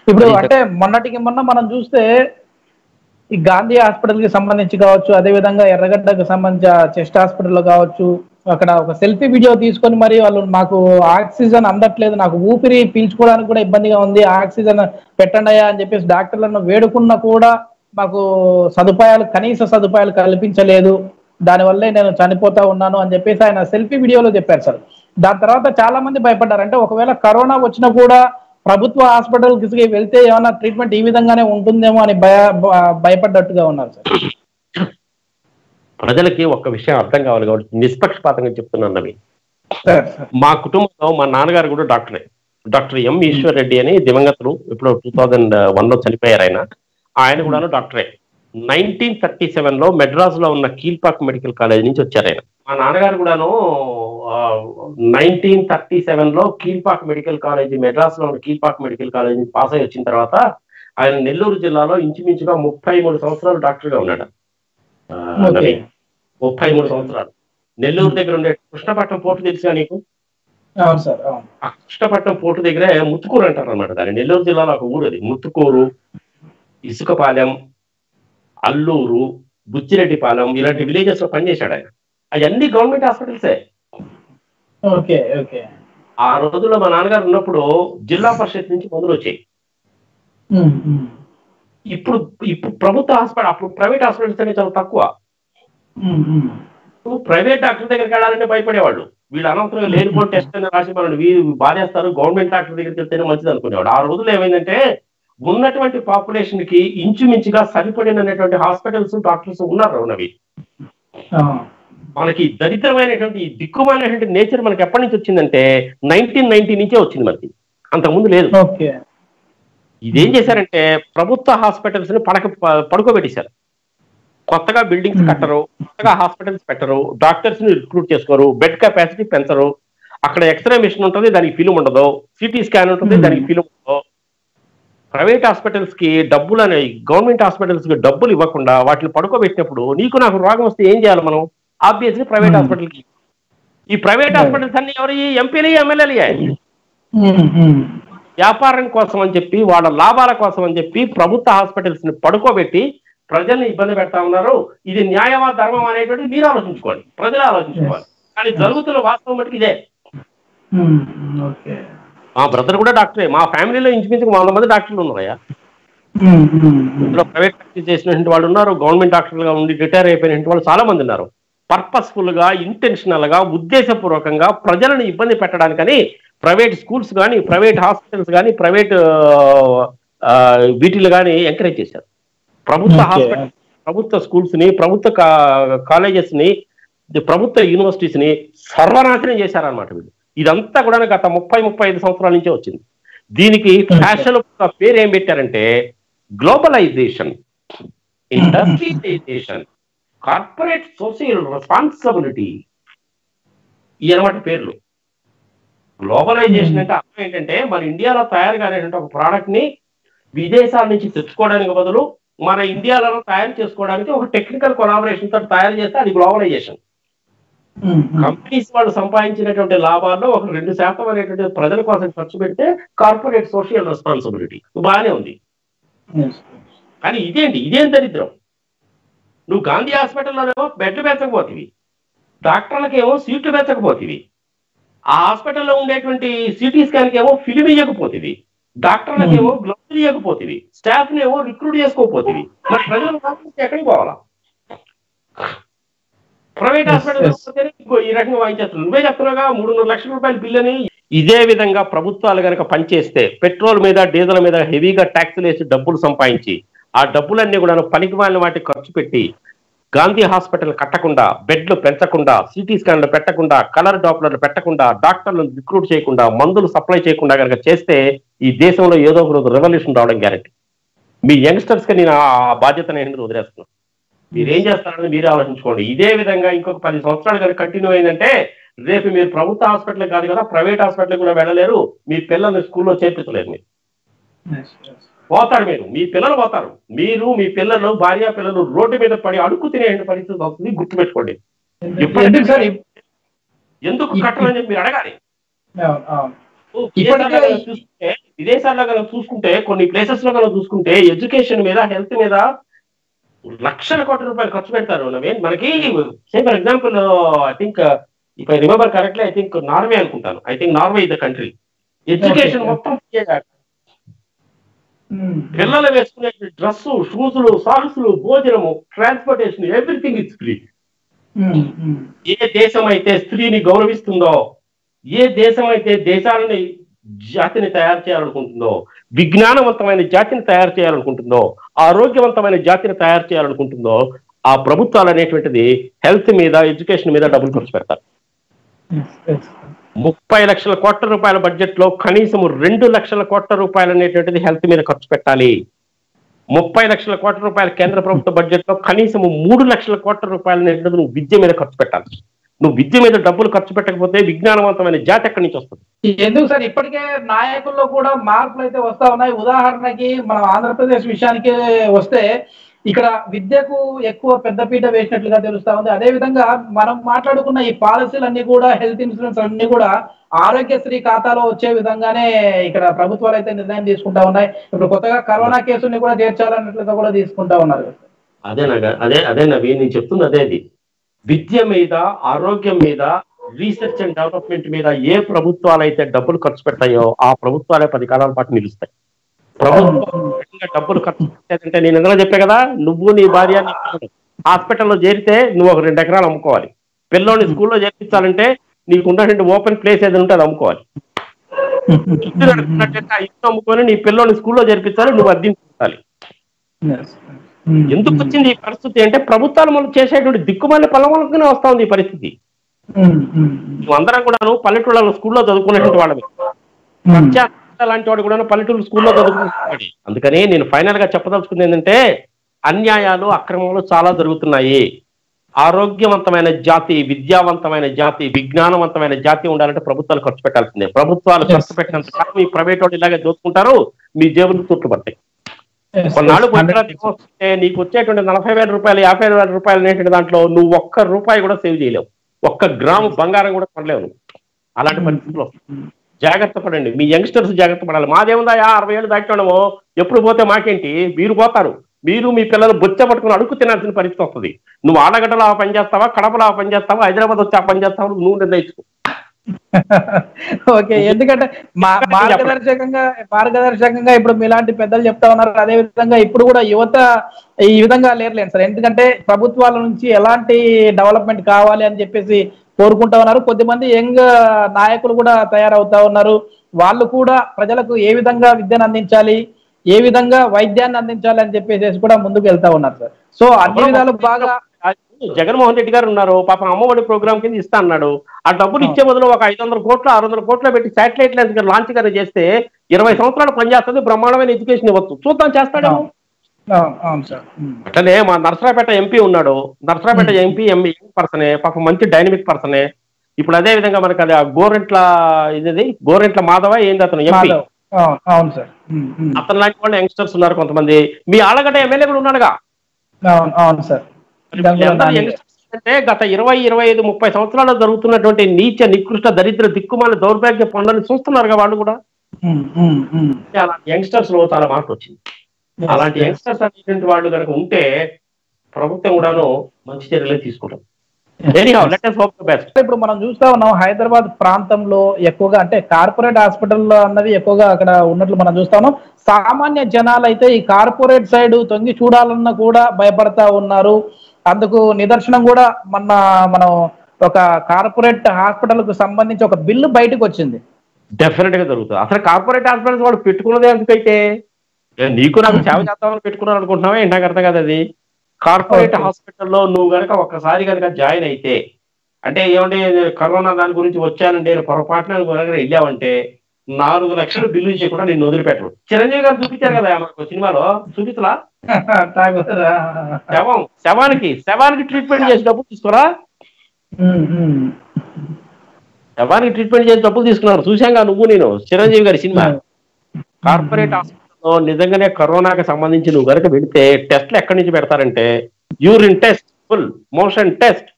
ఇప్పుడు అది అంటే మొన్నటికి మొన్న మనం చూస్తే ఈ గాంధీ హాస్పిటల్ కి సంబంధించి కావచ్చు అదే విధంగా ఎర్రగడ్డకు సంబంధించి చెస్ట్ హాస్పిటల్లో కావచ్చు అక్కడ ఒక సెల్ఫీ వీడియో తీసుకొని మరి వాళ్ళు మాకు ఆక్సిజన్ అందట్లేదు నాకు ఊపిరి పీల్చుకోవడానికి కూడా ఇబ్బందిగా ఉంది ఆక్సిజన్ పెట్టండి అయ్యా అని చెప్పేసి డాక్టర్లను వేడుకున్నా కూడా మాకు సదుపాయాలు కనీస సదుపాయాలు కల్పించలేదు దానివల్లే నేను చనిపోతా ఉన్నాను అని చెప్పేసి ఆయన సెల్ఫీ వీడియోలో చెప్పారు సార్ దాని తర్వాత చాలా మంది భయపడ్డారు అంటే ఒకవేళ కరోనా వచ్చినా కూడా ప్రభుత్వ హాస్పిటల్కి వెళ్తే ఏమైనా ట్రీట్మెంట్ ఈ విధంగానే ఉంటుందేమో అని భయ భ- భయపడ్డట్టుగా ఉన్నారు సార్ ప్రజలకి ఒక్క విషయం అర్థం కావాలి కాబట్టి నిష్పక్షపాతంగా చెప్తున్నాను నవీన్ సార్ సార్ మా కుటుంబంలో మా నాన్నగారు కూడా డాక్టరే డాక్టర్ ఎం ఈశ్వర్ రెడ్డి అని దివంగతులు ఇప్పుడు టూ థౌజండ్ వన్ లో చనిపోయారు ఆయన ఆయన కూడా డాక్టరే నైన్టీన్ థర్టీ సెవెన్ లో మెడ్రాస్ లో ఉన్న కీల్పాక్ మెడికల్ కాలేజ్ నుంచి వచ్చారు ఆయన మా నాన్నగారు కూడాను నైన్టీన్ థర్టీ సెవెన్ లో కీల్పాక్ మెడికల్ కాలేజ్ మెడ్రాస్ లో ఉన్న కీల్పాక్ మెడికల్ కాలేజ్ నుంచి పాస్ అయి వచ్చిన తర్వాత ఆయన నెల్లూరు జిల్లాలో ఇంచుమించుగా ముప్పై మూడు సంవత్సరాలు డాక్టర్ గా ఉన్నాడు ఆ, ఓకే నవీన్. ముప్పై మూడు సంవత్సరాలు నెల్లూరు దగ్గర ఉండే కృష్ణపట్నం పోర్టు తెలుసుగా నీకు అవును సార్ అవును ఆ కృష్ణపట్నం పోర్టు దగ్గరే ముత్తుకూరు అంటారు అనమాట దాన్ని నెల్లూరు జిల్లాలో ఒక ఊరు అది ముత్తుకూరు ఇసుకపాలెం అల్లూరు బుచ్చిరెడ్డిపాలెం ఇలాంటి విలేజెస్ లో పనిచేశాడు ఆయన అవన్నీ గవర్నమెంట్ హాస్పిటల్సే ఓకే ఓకే ఆ రోజుల్లో మా నాన్నగారు ఉన్నప్పుడు జిల్లా పరిషత్ నుంచి మందులు వచ్చాయి ఉమ్, ఉమ్, ఇప్పుడు ఇప్పుడు ప్రభుత్వ హాస్పిటల్ అప్పుడు ప్రైవేట్ హాస్పిటల్స్ అనేవి చాలా తక్కువ ఉమ్, ఉమ్. ఇప్పుడు ప్రైవేట్ డాక్టర్ దగ్గరికి వెళ్ళాలంటే భయపడేవాళ్ళు వీళ్ళు అనవసరంగా లేనిపోయిన టెస్ట్ అని రాసి మనల్ని వీరు బాధేస్తారు గవర్నమెంట్ డాక్టర్ దగ్గరికి వెళ్తేనే మంచిది అనుకునేవాడు ఆ రోజుల్లో ఏమైందంటే ఉన్నటువంటి పాపులేషన్ కి ఇంచుమించుగా సరిపడినటువంటి హాస్పిటల్స్ డాక్టర్స్ ఉన్నారు నవి ఆ, మనకి దరిద్రమైనటువంటి ఈ దిక్కుమాలినటువంటి నేచర్ మనకి ఎప్పటి నుంచి వచ్చిందంటే నైన్టీన్ నైన్టీ నుంచే వచ్చింది మనకి అంతకుముందు లేదు ఓకే ఇదేం చేశారంటే ప్రభుత్వ హాస్పిటల్స్ ని పడక ప- పడుకోబెట్టేశారు కొత్తగా బిల్డింగ్స్ Hmm. కట్టరు కొత్తగా హాస్పిటల్స్ పెట్టరు డాక్టర్స్ ని రిక్రూట్ చేసుకోరు బెడ్ కెపాసిటీ పెంచరు అక్కడ ఎక్స్రే మిషన్ ఉంటుంది దానికి ఫిలిం ఉండదు సిటీ స్కాన్ ఉంటుంది Hmm. దానికి ఫిలిం ఉండదు ప్రైవేట్ హాస్పిటల్స్ కి డబ్బులు అనే గవర్నమెంట్ హాస్పిటల్స్ కి డబ్బులు ఇవ్వకుండా వాటిని పడుకోబెట్టినప్పుడు నీకు నాకు రోగం వస్తే ఏం చేయాలి మనం ఆబ్వియస్లీ ప్రైవేట్ Hmm. హాస్పిటల్ కి ఈ ప్రైవేట్ Right. హాస్పిటల్స్ అన్ని ఎవరి ఎంపీలు ఎమ్మెల్యేలు ఉమ్, ఉమ్. వ్యాపారం కోసం అని చెప్పి వాళ్ళ లాభాల కోసం అని చెప్పి ప్రభుత్వ హాస్పిటల్స్ ని పడుకోబెట్టి ప్రజల్ని ఇబ్బంది పెడతా ఉన్నారు ఇది న్యాయమా ధర్మం అనేటువంటిది మీరు ఆలోచించుకోండి ప్రజలు ఆలోచించుకోవాలి కానీ జరుగుతున్న వాస్తవం మటుకు ఇదే ఉమ్, ఓకే మా బ్రదర్ కూడా డాక్టరే మా ఫ్యామిలీలో ఇంచుమించు వంద మంది డాక్టర్లు ఉన్నారయ్యా ఉమ్, ఉమ్, ఉమ్. ఇందులో ప్రైవేట్ ప్రాక్టీస్ చేసినటువంటి వాళ్ళు ఉన్నారు గవర్నమెంట్ డాక్టర్లుగా ఉండి రిటైర్ అయిపోయినటువంటి వాళ్ళు చాలా మంది ఉన్నారు పర్పస్ఫుల్ గా ఇంటెన్షనల్ గా ఉద్దేశపూర్వకంగా ప్రజలను ఇబ్బంది పెట్టడానికని ప్రైవేట్ స్కూల్స్ కానీ ప్రైవేట్ హాస్పిటల్స్ కానీ ప్రైవేట్ వీటిలు కానీ ఎంకరేజ్ చేశారు ప్రభుత్వ Okay. హాస్పిటల్ ప్రభుత్వ స్కూల్స్ ని ప్రభుత్వ కాలేజెస్ ని ఇది ప్రభుత్వ యూనివర్సిటీస్ ని సర్వనాశనం చేశారన్నమాట వీళ్ళు ఇదంతా కూడా గత ముప్పై ముప్పై ఐదు సంవత్సరాల నుంచే వచ్చింది దీనికి Okay. ఫ్యాషన్ పేరు ఏం పెట్టారంటే globalisation industrialisation corporate social responsibility ఈ అనమాట పేర్లు గ్లోబలైజేషన్ అంటే అర్థం ఏంటంటే మన ఇండియాలో తయారు కానిటువంటి ఒక ప్రోడక్ట్ ని విదేశాల నుంచి తెచ్చుకోవడానికి బదులు మన ఇండియాలో తయారు చేసుకోవడానికి ఒక టెక్నికల్ కొలాబరేషన్ తో తయారు చేస్తే అది గ్లోబలైజేషన్ ఉమ్, ఉమ్. కంపెనీస్ వాళ్ళు సంపాదించినటువంటి లాభాల్లో ఒక రెండు శాతం అనేటువంటి ప్రజల కోసం ఖర్చు పెడితే కార్పొరేట్ సోషల్ రెస్పాన్సిబిలిటీ బాగానే ఉంది Yes. కానీ ఇదేంటి ఇదేం దరిద్రం నువ్వు గాంధీ హాస్పిటల్లోనేమో బెడ్లు పెంచకపోతివి డాక్టర్లకేమో సీట్లు పెంచకపోతివి ఆ హాస్పిటల్లో ఉండేటువంటి సిటీ స్కాన్కి ఏమో ఫిలిం ఇవ్వకపోతివి డాక్టర్లకేమో గ్లౌజ్ ఇవ్వకపోతివి స్టాఫ్ ఏమో రిక్రూట్ చేసుకోకపోతివి మరి ప్రజలు డాక్టర్స్ ఎక్కడికి పోవాలా ప్రైవేట్ Yes, హాస్పిటల్ yes. ఈ రకంగా వాయించేస్తున్నారు నువ్వే చెప్తున్నావుగా మూడున్నర లక్షల రూపాయల బిల్లుని ఇదే విధంగా ప్రభుత్వాలు కనుక పనిచేస్తే పెట్రోల్ మీద డీజిల్ మీద హెవీగా ట్యాక్సులు వేసి డబ్బులు సంపాదించి ఆ డబ్బులన్నీ కూడా పనికి మాలిన వాటికి ఖర్చు పెట్టి గాంధీ హాస్పిటల్ కట్టకుండా బెడ్లు పెంచకుండా సిటీ స్కాన్లు పెట్టకుండా కలర్ డాక్టర్లు పెట్టకుండా డాక్టర్లను రిక్రూట్ చేయకుండా మందులు సప్లై చేయకుండా కనుక చేస్తే ఈ దేశంలో ఏదో ఒక రోజు రెవల్యూషన్ రావడం గ్యారెంటీ మీ యంగ్స్టర్స్ కి నేను ఆ బాధ్యత నేను వదిలేస్తున్నాను మీరు ఏం చేస్తారని మీరే ఆలోచించుకోండి ఇదే విధంగా ఇంకొక పది సంవత్సరాలు కనుక కంటిన్యూ అయిందంటే రేపు మీరు ప్రభుత్వ హాస్పిటల్ కాదు కదా ప్రైవేట్ హాస్పిటల్ కూడా వెళ్ళలేరు మీ పిల్లల్ని స్కూల్లో చేర్పించలేరు మీరు Yes, yes. పోతారు మీరు మీ పిల్లలు పోతారు మీరు మీ పిల్లలు భార్య పిల్లలు రోడ్డు మీద పడి అడుక్కు తినే పరిస్థితి వస్తుంది గుర్తుపెట్టుకోండి ఎందుకు- ఎందుకు సార్ ఇప్- ఎందుకు కట్టమని చెప్పి మీరు అడగాలి అవును, అవును. విదేశాల్లో కనుక చూసుకుంటే విదేశాల్లో కనుక చూసుకుంటే కొన్ని ప్లేసెస్ లో కనుక చూసుకుంటే ఎడ్యుకేషన్ మీద హెల్త్ మీద లక్షల కోట్ల రూపాయలు ఖర్చు పెడతారు నవీన్ మనకి say for example I think if I remember correctly I think Norway అనుకుంటాను I think Norway is the country education Okay. మొత్తం free గా. పిల్లలు వేసుకునే డ్రెస్ షూజులు సాక్స్లు భోజనము ట్రాన్స్పోర్టేషన్ ఎవ్రీథింగ్ ఇస్ ఫ్రీ ఏ దేశం అయితే స్త్రీని గౌరవిస్తుందో ఏ దేశం అయితే దేశాలని జాతిని తయారు చేయాలనుకుంటుందో విజ్ఞానవంతమైన జాతిని తయారు చేయాలనుకుంటుందో ఆరోగ్యవంతమైన జాతిని తయారు చేయాలనుకుంటుందో ఆ ప్రభుత్వాలు అనేటువంటిది హెల్త్ మీద ఎడ్యుకేషన్ మీద డబ్బులు ఖర్చు పెడతారు ముప్పై లక్షల కోట్ల రూపాయల బడ్జెట్ లో కనీసం రెండు లక్షల కోట్ల రూపాయలు అనేటువంటిది హెల్త్ మీద ఖర్చు పెట్టాలి ముప్పై లక్షల కోట్ల రూపాయల కేంద్ర ప్రభుత్వ బడ్జెట్ లో కనీసం మూడు లక్షల కోట్ల రూపాయలు అనేటువంటిది నువ్వు విద్య మీద ఖర్చు పెట్టాలి నువ్వు విద్య మీద డబ్బులు ఖర్చు పెట్టకపోతే విజ్ఞానవంతమైన జాతి ఎక్కడి నుంచి వస్తుంది ఎందుకు సార్ ఇప్పటికే నాయకుల్లో కూడా మార్పులు అయితే వస్తా ఉన్నాయి ఉదాహరణకి మనం ఆంధ్రప్రదేశ్ విషయానికి వస్తే ఇక్కడ విద్యకు ఎక్కువ పెద్దపీట వేసినట్లుగా తెలుస్తా ఉంది అదే విధంగా మనం మాట్లాడుకున్న ఈ పాలసీలన్నీ కూడా హెల్త్ ఇన్సూరెన్స్ అన్ని కూడా ఆరోగ్యశ్రీ ఖాతాలో వచ్చే విధంగానే ఇక్కడ ప్రభుత్వాలు అయితే నిర్ణయం తీసుకుంటా ఉన్నాయి ఇప్పుడు కొత్తగా కరోనా కేసుల్ని కూడా చేర్చాలన్నట్లుగా కూడా తీసుకుంటా ఉన్నారు అదే నగ అదే అదే నవీ నేను చెప్తుంది అదే అది విద్య మీద ఆరోగ్యం మీద రీసెర్చ్ అండ్ డెవలప్మెంట్ మీద ఏ ప్రభుత్వాలు అయితే డబ్బులు ఖర్చు పెడతాయో ఆ ప్రభుత్వాలే పది కాలాల పాటు నిలుస్తాయి ప్రభుత్వం గట్టిగా డబ్బులు ఖర్చు పెట్టేదంటే నేను ఎందులో చెప్పే కదా నువ్వు నీ భార్య నీ పిల్లలు హాస్పిటల్లో చేరితే నువ్వు ఒక రెండు ఎకరాలు అమ్ముకోవాలి పిల్లోని స్కూల్లో చేర్పించాలంటే నీకు ఉన్నటువంటి ఓపెన్ ప్లేస్ ఏదైనా ఉంటే అది అమ్ముకోవాలి ఇల్లు నడుపుతున్నట్టయితే ఆ ఇల్లు అమ్ముకొని నీ పిల్లోని స్కూల్లో చేర్పించాలి నువ్వు అద్దెంచాలి ఎందుకు వచ్చింది ఈ పరిస్థితి అంటే ప్రభుత్వాలు మనం చేసేటువంటి దిక్కుమాలి పల్లవలకునే వస్తా ఉంది ఈ పరిస్థితి నువ్వు అందరం కూడాను పల్లెటూళ్ళలో స్కూల్లో చదువుకునేటువంటి వాళ్ళవి ప్రత్యేక లాంటి వాడు కూడా పల్లెటూరు స్కూల్లో చదువుకుంటున్నాడు అందుకని నేను ఫైనల్ గా చెప్పదలుచుకుంది ఏంటంటే అన్యాయాలు అక్రమాలు చాలా జరుగుతున్నాయి ఆరోగ్యవంతమైన జాతి విద్యావంతమైన జాతి విజ్ఞానవంతమైన జాతి ఉండాలంటే ప్రభుత్వాలు ఖర్చు పెట్టాల్సిందే ప్రభుత్వాలు ఖర్చు పెట్టినంత కాలం మీ ప్రైవేట్ వాళ్ళు ఇలాగే దోచుకుంటారు మీ జేబులు చుట్టుపడతాయి కొన్నాళ్ళు పోయిన వస్తే నీకు వచ్చేటువంటి నలభై వేల రూపాయలు యాభై వేల రూపాయలు అనేటువంటి దాంట్లో నువ్వు ఒక్క రూపాయి కూడా సేవ్ చేయలేవు ఒక్క గ్రాము బంగారం కూడా కొనలేవు నువ్వు అలాంటి పరిస్థితులు వస్తాయి జాగ్రత్త పడండి మీ యంగ్స్టర్స్ జాగ్రత్త పడాలి మాదేముందా యా అరవై ఏళ్ళు దాటాడమో ఎప్పుడు పోతే మాకేంటి మీరు పోతారు మీరు మీ పిల్లలు బొచ్చ పట్టుకుని అడుగు తినాల్సిన పరిస్థితి వస్తుంది నువ్వు ఆడగడ్డలో ఆ పని చేస్తావా కడపలో ఆ పని చేస్తావా హైదరాబాద్ వచ్చి ఆ పని చేస్తావా నువ్వు నిర్ణయించుకో ఓకే ఎందుకంటే మా మార్గదర్శకంగా మార్గదర్శకంగా ఇప్పుడు మీలాంటి పెద్దలు చెప్తా ఉన్నారు అదే విధంగా ఇప్పుడు కూడా యువత ఈ విధంగా లేరులేండి సార్ ఎందుకంటే ప్రభుత్వాల నుంచి ఎలాంటి డెవలప్మెంట్ కావాలి అని చెప్పేసి కోరుకుంటా ఉన్నారు కొద్దిమంది యంగ్ నాయకులు కూడా తయారవుతా ఉన్నారు వాళ్ళు కూడా ప్రజలకు ఏ విధంగా విద్యను అందించాలి ఏ విధంగా వైద్యాన్ని అందించాలి అని చెప్పేసి కూడా ముందుకు వెళ్తా ఉన్నారు సార్ సో అన్ని విధాలు బాగా జగన్మోహన్ రెడ్డి గారు ఉన్నారు పాపం అమ్మఒడి ప్రోగ్రామ్ కింద ఇస్తా అన్నాడు ఆ డబ్బులు ఇచ్చే బదులు ఒక ఐదు వందల కోట్లు ఆరు వందల కోట్లు పెట్టి శాటిలైట్ లెన్స్ లాంచ్ గారు చేస్తే ఇరవై సంవత్సరాలు పనిచేస్తుంది బ్రహ్మాండమైన ఎడ్యుకేషన్ ఇవ్వచ్చు చూద్దాం చేస్తాడేమో అవును, అవును సార్ ఉమ్. అట్లనే మా నర్సరాపేట ఎంపీ ఉన్నాడు నర్సరాపేట ఎంపీ ఎంపీ పర్సనే పాపం మంచి డైనమిక్ పర్సనే ఇప్పుడు అదే విధంగా మనకి అది ఆ గోరెంట్ల ఇది గోరెంట్ల మాధవ ఏంది అతను ఎంపీ మాధవ్. అవును అవును సార్ ఉమ్, ఉమ్. అతను లాంటి వాళ్ళు యంగ్స్టర్స్ ఉన్నారు కొంతమంది మీ ఆళ్ళగడ్డ ఎమ్మెల్యే కూడా ఉన్నాడుగా అవును అవును సార్ మరి గంగుల వీళ్ళందరూ నాని. యంగ్స్టర్స్ అంటే గత ఇరవై ఇరవై ఐదు ముప్పై సంవత్సరాల్లో జరుగుతున్నటువంటి నీచ నికృష్ట దరిద్ర దిక్కుమాల దౌర్భాగ్య పనులను చూస్తున్నారుగా వాళ్ళు కూడా ఉమ్, ఉమ్, ఉమ్. అలాంటి యంగ్స్టర్స్ లో చాలా మార్పు వచ్చింది అలాంటి యంగ్స్టర్స్ అనేటువంటి వాళ్ళు కనుక ఉంటే ప్రభుత్వం కూడాను మంచి చర్యలే తీసుకుంటాం anyhow let us hope the best ఇప్పుడు మనం చూస్తా ఉన్నాం హైదరాబాద్ ప్రాంతంలో ఎక్కువగా అంటే కార్పొరేట్ హాస్పిటల్ అన్నది ఎక్కువగా అక్కడ ఉన్నట్లు మనం చూస్తా ఉన్నాం సామాన్య జనాలు అయితే ఈ కార్పొరేట్ సైడ్ తొంగి చూడాలన్నా కూడా భయపడతా ఉన్నారు అందుకు నిదర్శనం కూడా మొన్న మనం ఒక కార్పొరేట్ హాస్పిటల్ కు సంబంధించి ఒక బిల్లు బయటకు వచ్చింది డెఫినెట్ గా జరుగుతుంది అసలు కార్పొరేట్ హాస్పిటల్స్ వాడు పెట్టుకున్నదే ఎందుకైతే ఏ, నీకు నాకు సేవ చేద్దామని పెట్టుకున్నారు అనుకుంటున్నావా ఏంటి నాకు అర్థం కాదు అది కార్పొరేట్ Okay. హాస్పిటల్లో నువ్వు గనక ఒక్కసారి కనుక జాయిన్ అయితే అంటే ఏమంటే కరోనా దాని గురించి వచ్చానంటే నేను పొరపాటున నువ్వు కనుక వెళ్ళావంటే నాలుగు లక్షలు బిల్లు చేయకుండా నిన్ను వదిలిపెట్టరు చిరంజీవి గారు చూపించారు కదా మనకు సినిమాలో చూపించలా తాగుతారా? శవం శవానికి శవానికి ట్రీట్మెంట్ చేసి డబ్బులు తీసుకోరా ఉమ్, ఉమ్. శవానికి ట్రీట్మెంట్ చేసి డబ్బులు తీసుకున్నారు చూశాంగా నువ్వు నేను చిరంజీవి గారి సినిమా కార్పొరేట్ హాస్పిటల్లో నిజంగానే కరోనాకి సంబంధించి నువ్వు కనుక వెళితే టెస్ట్లు ఎక్కడి నుంచి పెడతారంటే urine test full motion test